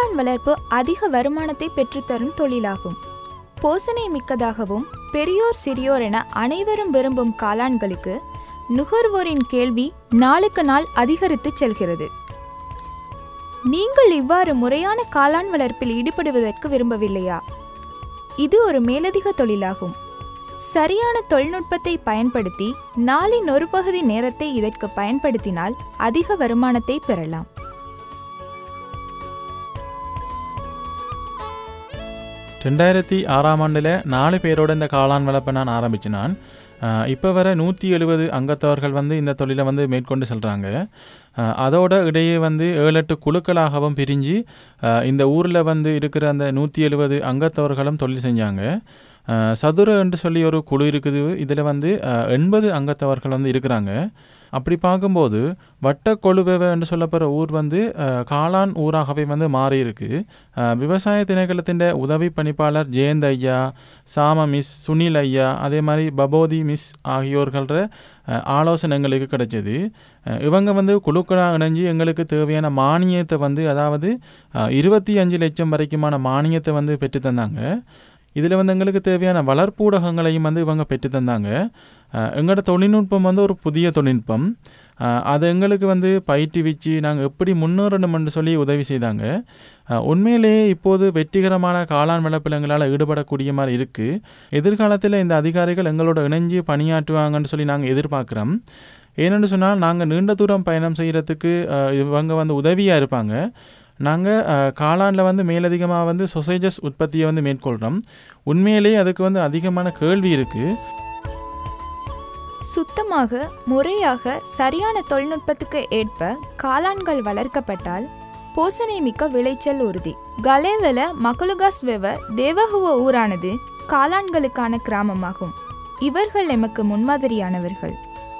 காளான் வளர்ப்பு அதிக வருமானத்தை பெற்றுத்தரும் தொழிலாகும் போசனை மிக்கதாகவும் பெரியோர் சிறியோர் என அனைவரும் விரும்பும் காளான்களுக்கு நுகர்வோரின் கேள்வி நாளுக்கு நாள் அதிகரித்து செல்கிறது நீங்கள் இவ்வாறு முறையான காளான் வளர்ப்பில் ஈடுபடுவதற்கு விரும்பவில்லையா இது ஒரு மேலதிக தொழிலாகும் சரியான தொழில்நுட்பத்தை பயன்படுத்தி நாளின் ஒரு பகுதி நேரத்தை இதற்கு பயன்படுத்தினால் அதிக வருமானத்தை பெறலாம் ரெண்டாயிரத்தி ஆறாம் ஆண்டில் நாலு பேரோட இந்த காளான் வளர்ப்பை நான் ஆரம்பிச்சினான் இப்போ வர நூற்றி எழுபது அங்கத்தவர்கள் வந்து இந்த தொழிலை வந்து மேற்கொண்டு செல்கிறாங்க அதோட இடையே வந்து ஏழு எட்டு குழுக்களாகவும் பிரிஞ்சு அஹ், இந்த ஊரில் வந்து இருக்கிற அந்த நூற்றி எழுபது அங்கத்தவர்களும் தொழில் செஞ்சாங்க அஹ், சதுர என்று சொல்லி ஒரு குழு இருக்குது இதில் வந்து அஹ், எண்பது அங்கத்தவர்கள் வந்து இருக்கிறாங்க அப்படி பார்க்கும்போது வட்டக்கொழுவெவ என்று சொல்லப்படுற ஊர் வந்து அஹ், காளான் ஊராகவே வந்து மாறி இருக்கு அஹ், விவசாய திணைக்களத்தின் உதவி பணிப்பாளர் ஜெயந்த் ஐயா சாம மிஸ் சுனில் ஐயா அதே மாதிரி பபோதி மிஸ் ஆகியோர்கள்ற அஹ், ஆலோசனை எங்களுக்கு கிடைச்சது அஹ், இவங்க வந்து குழுக்களாக இணைஞ்சு எங்களுக்கு தேவையான மானியத்தை வந்து அதாவது அஹ், இருபத்தி அஞ்சு லட்சம் வரைக்குமான மானியத்தை வந்து பெற்று தந்தாங்க இதில் வந்து எங்களுக்கு தேவையான வளர்ப்பூடகங்களையும் வந்து இவங்க பெற்று தந்தாங்க அஹ், எங்களோட தொழில்நுட்பம் வந்து ஒரு புதிய தொழில்நுட்பம் அஹ், அது எங்களுக்கு வந்து பயிற்றுவிச்சு நாங்கள் எப்படி முன்னேறணும்னு சொல்லி உதவி செய்தாங்க அஹ், உண்மையிலேயே இப்போது வெற்றிகரமான காளான் வளர்ப்பில் எங்களால் ஈடுபடக்கூடிய மாதிரி இருக்குது எதிர்காலத்தில் இந்த அதிகாரிகள் எங்களோட இணைஞ்சு பணியாற்றுவாங்கன்னு சொல்லி நாங்கள் எதிர்பார்க்குறோம் ஏனென்று சொன்னால் நாங்கள் நீண்ட தூரம் பயணம் செய்கிறதுக்கு இவங்க வந்து உதவியாக இருப்பாங்க நாங்கள் காளானில் வந்து மேலதிகமாக வந்து சொசைஜஸ் உற்பத்தியை வந்து மேற்கொள்கிறோம் உண்மையிலேயே அதுக்கு வந்து அதிகமான கேள்வி இருக்குது சுத்தமாக முறையாக சரியான தொழில்நுட்பத்துக்கு ஏற்ப காளான்கள் வளர்க்கப்பட்டால் போசனை மிக்க விளைச்சல் உறுதி கலேவல மகளுகாஸ் வெவ தேவகுவ ஊரானது காளான்களுக்கான கிராமமாகும் இவர்கள் எமக்கு முன்மாதிரியானவர்கள்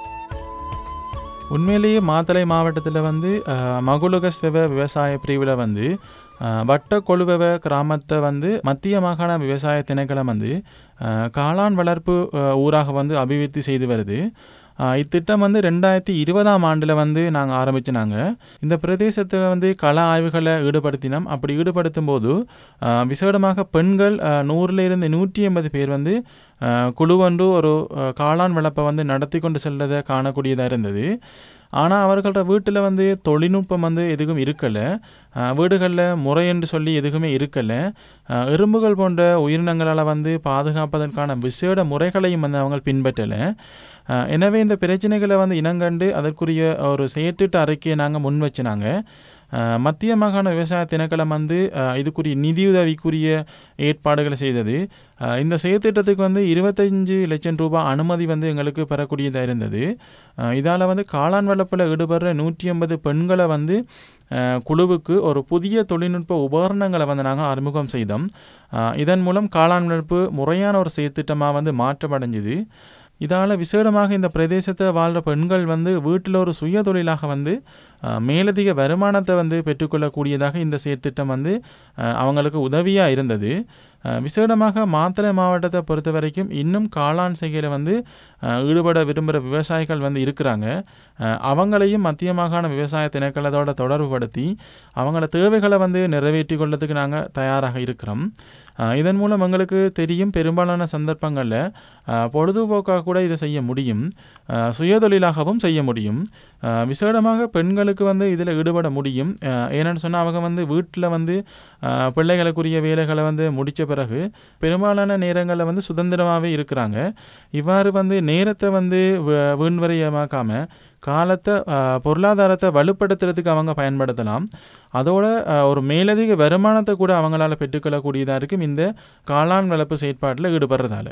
உண்மையிலேயே மாத்தளை மாவட்டத்தில் வந்து அஹ், மகுலுகஸ் வெவ விவசாய பிரிவில் வந்து அஹ், வட்ட கொழுவெவ கிராமத்தை வந்து மத்திய மாகாண விவசாய திணைக்களம் வந்து அஹ், காளான் வளர்ப்பு அஹ், ஊராக வந்து அபிவிருத்தி செய்து வருது அஹ், இத்திட்டம் வந்து ரெண்டாயிரத்தி இருபதாம் ஆண்டில் வந்து நாங்கள் ஆரம்பிச்சினாங்க இந்த பிரதேசத்தை வந்து கள ஆய்வுகளை ஈடுபடுத்தினோம் அப்படி ஈடுபடுத்தும் போது அஹ், விசேடமாக பெண்கள் அஹ், நூறுல இருந்து நூற்றி எண்பது பேர் வந்து அஹ், குழுவொன்று ஒரு அஹ், காளான் வளர்ப்பை வந்து நடத்தி கொண்டு செல்றதை காணக்கூடியதாக இருந்தது ஆனால் அவர்களோட வீட்டில் வந்து தொழில்நுட்பம் வந்து எதுவும் இருக்கலை வீடுகளில் முறை என்று சொல்லி எதுவுமே இருக்கலை அஹ், எறும்புகள் போன்ற உயிரினங்களால் வந்து பாதுகாப்பதற்கான விசேட முறைகளையும் வந்து அவங்க பின்பற்றலை அஹ், எனவே இந்த பிரச்சனைகளை வந்து இனங்கண்டு அதற்குரிய ஒரு செயற்றிட்ட அறிக்கையை நாங்கள் முன் வச்சினாங்க அஹ், மத்திய மாகாண விவசாய திணைக்களம் வந்து அஹ், இதுக்குரிய நிதியுதவிக்குரிய ஏற்பாடுகளை செய்தது அஹ், இந்த செயற்திட்டத்துக்கு வந்து இருபத்தஞ்சு லட்சம் ரூபாய் அனுமதி வந்து எங்களுக்கு பெறக்கூடியதாக இருந்தது இதால் வந்து காளான் வளர்ப்பில் ஈடுபடுற நூற்றி ஐம்பது பெண்களை வந்து அஹ், குழுவுக்கு ஒரு புதிய தொழில்நுட்ப உபகரணங்களை வந்து நாங்கள் அறிமுகம் செய்தோம் அஹ், இதன் மூலம் காளான் வளர்ப்பு முறையான ஒரு செயற்திட்டமாக வந்து மாற்றமடைஞ்சுது இதால் விசேடமாக இந்த பிரதேசத்தை வாழ்கிற பெண்கள் வந்து வீட்டில் ஒரு சுய தொழிலாக வந்து அஹ், மேலதிக வருமானத்தை வந்து பெற்றுக்கொள்ளக்கூடியதாக இந்த செயற்திட்டம் வந்து அஹ், அவங்களுக்கு உதவியாக இருந்தது அஹ், விசேடமாக மாத்தளை மாவட்டத்தை பொறுத்த வரைக்கும் இன்னும் காளான் செய்கையில் வந்து அஹ், ஈடுபட விரும்புகிற விவசாயிகள் வந்து இருக்கிறாங்க அஹ், அவங்களையும் மத்திய மாகாண விவசாய திணைக்களத்தோட தொடர்புபடுத்தி அவங்களோட தேவைகளை வந்து நிறைவேற்றி கொள்ளதுக்கு நாங்கள் தயாராக இருக்கிறோம் அஹ், இதன் மூலம் எங்களுக்கு தெரியும் பெரும்பாலான சந்தர்ப்பங்களில் அஹ், பொழுதுபோக்காக கூட இதை செய்ய முடியும் அஹ், சுயதொழிலாகவும் செய்ய முடியும் அஹ், விசேடமாக பெண்களுக்கு வந்து இதில் ஈடுபட முடியும் அஹ், ஏன்னு சொன்னால் அவங்க வந்து வீட்டில் வந்து அஹ், பிள்ளைகளுக்குரிய வேலைகளை வந்து முடித்த பிறகு பெரும்பாலான நேரங்களில் வந்து சுதந்திரமாகவே இருக்கிறாங்க இவ்வாறு வந்து நேரத்தை வந்து வீ- வீண்வரையமாக்காம காலத்தை அஹ், பொருளாதாரத்தை வலுப்படுத்துறதுக்கு அவங்க பயன்படுத்தலாம் அதோட அஹ், ஒரு மேலதிக வருமானத்தை கூட அவங்களால பெற்றுக்கொள்ளக்கூடியதாக இருக்கும் இந்த காளான் வளர்ப்பு செயற்பாட்டில் ஈடுபடுறதால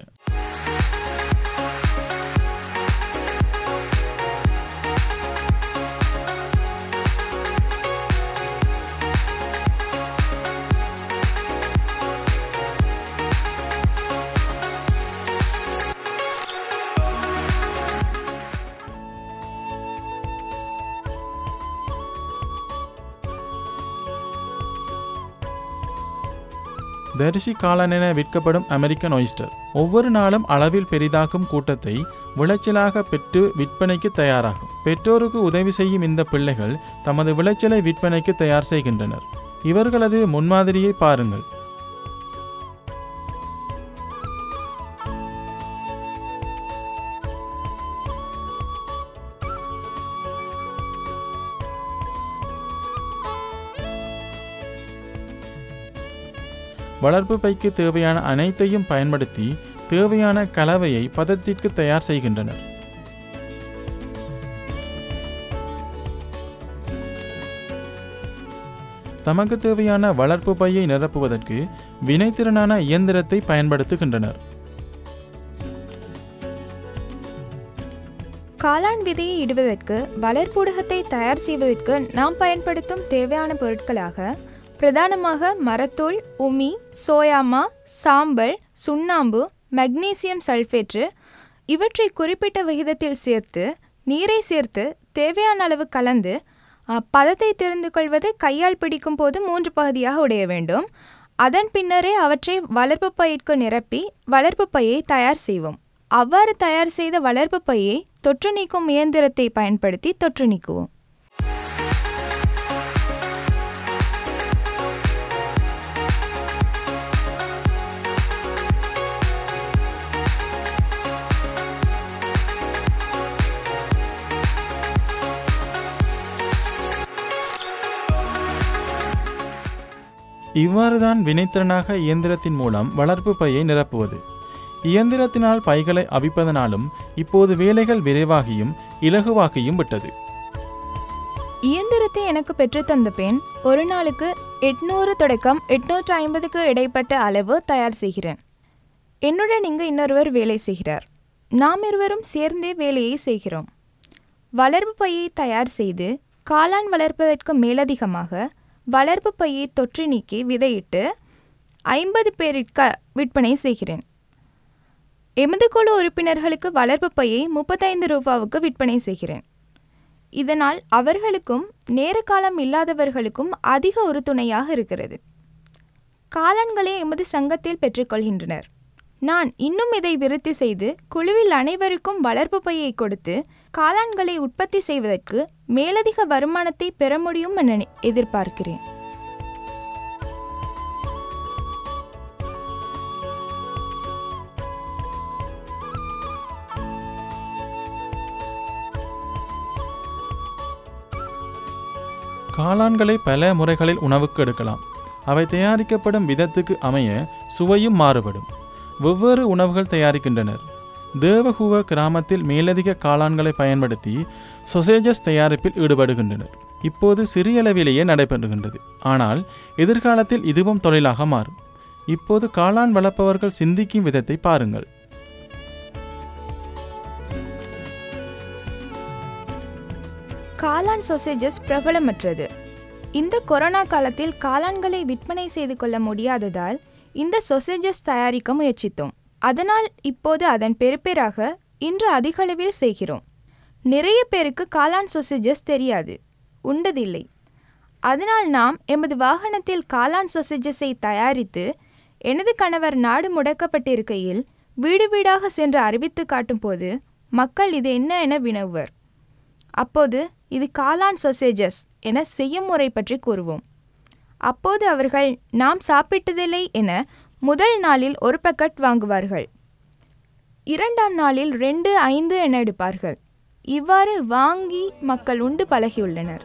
தரிசி காளான் என விற்கப்படும் அமெரிக்கன் ஒயிஸ்டர் ஒவ்வொரு நாளும் அளவில் பெரிதாக்கும் கூட்டத்தை விளைச்சலாக பெற்று விற்பனைக்கு தயாராகும் பெற்றோருக்கு உதவி செய்யும் இந்த பிள்ளைகள் தமது விளைச்சலை விற்பனைக்கு தயார் செய்கின்றனர் இவர்களது முன்மாதிரியை பாருங்கள் வளர்ப்பு பைக்கு தேவையான அனைத்தையும் பயன்படுத்தி தேவையான கலவையை பதத்திற்கு தயார் செய்கின்றனர் தமக்கு தேவையான வளர்ப்பு பையை நிரப்புவதற்கு வினைத்திறனான இயந்திரத்தை பயன்படுத்துகின்றனர் காளான் விதையை இடுவதற்கு வளர்ப்பூடகத்தை தயார் செய்வதற்கு நாம் பயன்படுத்தும் தேவையான பொருட்களாக பிரதானமாக மரத்தூள் உமி சோயாமா சாம்பல் சுண்ணாம்பு மக்னீசியம் சல்ஃபேற்று இவற்றை குறிப்பிட்ட விகிதத்தில் சேர்த்து நீரை சேர்த்து தேவையான அளவு கலந்து அ, பதத்தை தெரிந்து கொள்வது கையால் பிடிக்கும் போது மூன்று பகுதியாக உடைய வேண்டும் அதன் பின்னரே அவற்றை வளர்ப்பு பயிர்க்கு நிரப்பி வளர்ப்பு பையை தயார் செய்வோம் அவ்வாறு தயார் செய்த வளர்ப்பு பையை தொற்று நீக்கும் இயந்திரத்தை பயன்படுத்தி தொற்று நீக்குவோம் இவ்வாறுதான் வினைத்திறனாக இயந்திரத்தின் மூலம் வளர்ப்பு பையை நிரப்புவது இயந்திரத்தினால் பைகளை அவிப்பதனாலும் இப்போது வேலைகள் விரைவாகியும் இலகுவாகியும் விட்டது இயந்திரத்தை எனக்கு பெற்றுத்தந்த பெண் ஒரு நாளுக்கு எட்நூறு தொடக்கம் எட்நூற்று ஐம்பதுக்கு இடைப்பட்ட அளவு தயார் செய்கிறேன் என்னுடன் இங்கு இன்னொருவர் வேலை செய்கிறார் நாம் இருவரும் சேர்ந்தே வேலையை செய்கிறோம் வளர்ப்பு பையை தயார் செய்து காளான் வளர்ப்பதற்கு மேலதிகமாக வளர்ப்பு பையை தொற்று நீக்கி விதையிட்டு ஐம்பது பேருக்கு விற்பனை செய்கிறேன் எமது குழு உறுப்பினர்களுக்கு வளர்ப்பு பையை முப்பத்தைந்து ரூபாவுக்கு விற்பனை செய்கிறேன் இதனால் அவர்களுக்கும் நேர காலம் இல்லாதவர்களுக்கும் அதிக ஒரு துணையாக இருக்கிறது காளான்களை எமது சங்கத்தில் பெற்றுக்கொள்கின்றனர் நான் இன்னும் இதை விருத்தி செய்து குழுவில் அனைவருக்கும் வளர்ப்பு பையை கொடுத்து காளான்களை உற்பத்தி செய்வதற்கு மேலதிக வருமானத்தை பெற முடியும் என எதிர்பார்க்கிறேன் காளான்களை பல முறைகளில் உணவுக்கு எடுக்கலாம் அவை தயாரிக்கப்படும் விதத்துக்கு அமைய சுவையும் மாறுபடும் வெவ்வேறு உணவுகள் தயாரிக்கின்றனர் தேவகுவ கிராமத்தில் மேலதிக காளான்களை பயன்படுத்தி சொசேஜஸ் தயாரிப்பில் ஈடுபடுகின்றனர் இப்போது சிறிய அளவிலேயே நடைபெறுகின்றது ஆனால் எதிர்காலத்தில் இதுவும் தொழிலாக மாறும் இப்போது காளான் வளர்ப்பவர்கள் சிந்திக்கும் விதத்தை பாருங்கள் காளான் சொசேஜஸ் பிரபலமற்றது இந்த கொரோனா காலத்தில் காளான்களை விற்பனை செய்து கொள்ள முடியாததால் இந்த சொசேஜஸ் தயாரிக்க முயற்சித்தோம் அதனால் இப்போது அதன் பெறுபேறாக இன்று அதிகளவில் செய்கிறோம் நிறைய பேருக்கு காளான் சொசேஜஸ் தெரியாது உண்டதில்லை அதனால் நாம் எமது வாகனத்தில் காளான் சொசேஜஸை தயாரித்து எனது கணவர் நாடு முடக்கப்பட்டிருக்கையில் வீடு வீடாக சென்று அறிவித்து காட்டும்போது மக்கள் இது என்ன என வினவுவர் அப்போது இது காளான் சொசேஜஸ் என செய்யும் முறை பற்றி கூறுவோம் அப்போது அவர்கள் நாம் சாப்பிட்டதில்லை என முதல் நாளில் ஒரு பக்கெட் வாங்குவார்கள் இரண்டாம் நாளில் ரெண்டு ஐந்து என எடுப்பார்கள் இவ்வாறு வாங்கி மக்கள் உண்டு பழகியுள்ளனர்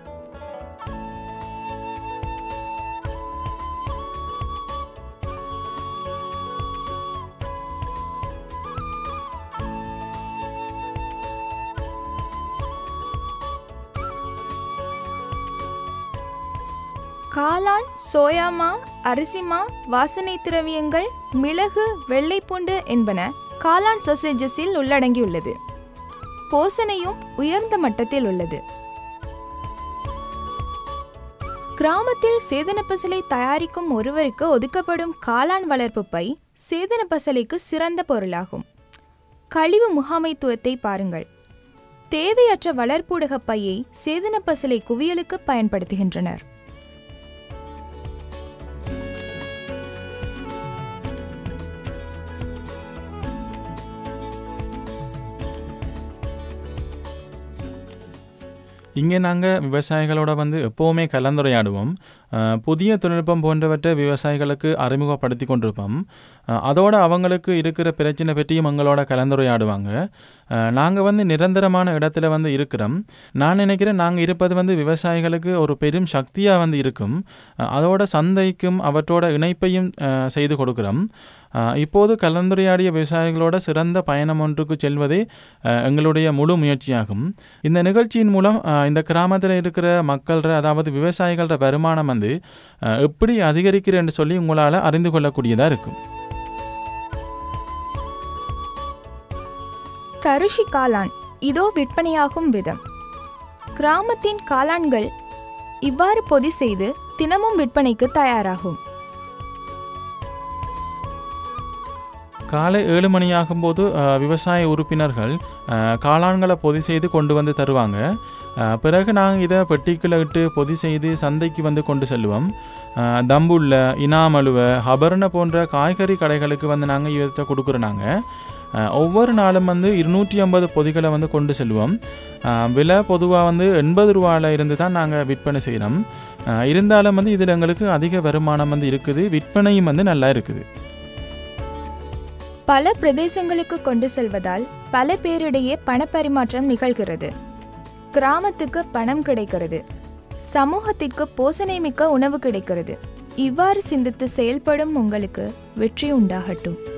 காளான் சோயாமா அரிசிமா வாசனை திரவியங்கள் மிளகு வெள்ளைப்பூண்டு என்பன காளான் சொசேஜஸில் உள்ளடங்கியுள்ளது போசனையும் உயர்ந்த மட்டத்தில் உள்ளது கிராமத்தில் சேதன பசலை தயாரிக்கும் ஒருவருக்கு ஒதுக்கப்படும் காளான் வளர்ப்பு பை சேதன பசலைக்கு சிறந்த பொருளாகும் கழிவு முகாமைத்துவத்தை பாருங்கள் தேவையற்ற வளர்ப்பூடக பையை சேதன பசலை குவியலுக்கு பயன்படுத்துகின்றனர் இங்கே நாங்கள் விவசாயிகளோட வந்து எப்போவுமே கலந்துரையாடுவோம் அஹ், புதிய தொழில்நுட்பம் போன்றவற்றை விவசாயிகளுக்கு அறிமுகப்படுத்தி கொண்டிருப்போம் அஹ், அதோட அவங்களுக்கு இருக்கிற பிரச்சனை பற்றியும் எங்களோட கலந்துரையாடுவாங்க நாங்கள் வந்து நிரந்தரமான இடத்துல வந்து இருக்கிறோம் நான் நினைக்கிறேன் நாங்கள் இருப்பது வந்து விவசாயிகளுக்கு ஒரு பெரும் சக்தியாக வந்து இருக்கும் அஹ், அதோட சந்தைக்கும் அவற்றோட இணைப்பையும் அஹ், செய்து கொடுக்குறோம் அஹ், இப்போது கலந்துரையாடிய விவசாயிகளோட சிறந்த பயணம் ஒன்றுக்கு செல்வதே அஹ், எங்களுடைய முழு முயற்சியாகும் இந்த நிகழ்ச்சியின் மூலம் அஹ், இந்த கிராமத்தில் இருக்கிற மக்கள்ற அதாவது விவசாயிகளோட வருமானம் வந்து அஹ், எப்படி அதிகரிக்கிறேன்னு சொல்லி உங்களால் அறிந்து கொள்ளக்கூடியதாக இருக்கும் கருஷி காளான் இதோ விற்பனையாகும் விதம் கிராமத்தின் காளான்கள் இவ்வாறு பொதி செய்து தினமும் விற்பனைக்கு தயாராகும் காலை ஏழு மணி ஆகும்போது அஹ், விவசாய உறுப்பினர்கள் அஹ், காளான்களை பொதி செய்து கொண்டு வந்து தருவாங்க அஹ், பிறகு நாங்கள் இதை பெட்டிக்குள்ள இட்டு பொதி செய்து சந்தைக்கு வந்து கொண்டு செல்லுவோம் அஹ், தம்புள்ள இனாமலுவ ஹபர்ன போன்ற காய்கறி கடைகளுக்கு வந்து நாங்கள் இதை கொடுக்குறோம் நாங்கள் அஹ், ஒவ்வொரு நாளும் வந்து இருநூற்றி ஐம்பது பொதிகளை வந்து கொண்டு செல்வோம் அஹ், விலை பொதுவாக வந்து எண்பது ரூபாயில் இருந்து தான் நாங்கள் விற்பனை செய்கிறோம் அஹ், இருந்தாலும் வந்து இதில் எங்களுக்கு அதிக வருமானம் வந்து இருக்குது விற்பனையும் வந்து நல்லா இருக்குது பல பிரதேசங்களுக்கு கொண்டு செல்வதால் பல பேரிடையே பணப்பரிமாற்றம் நிகழ்கிறது கிராமத்துக்கு பணம் கிடைக்கிறது சமூகத்திற்கு போசனைமிக்க உணவு கிடைக்கிறது இவ்வாறு சிந்தித்து செயல்படும் உங்களுக்கு வெற்றி உண்டாகட்டும்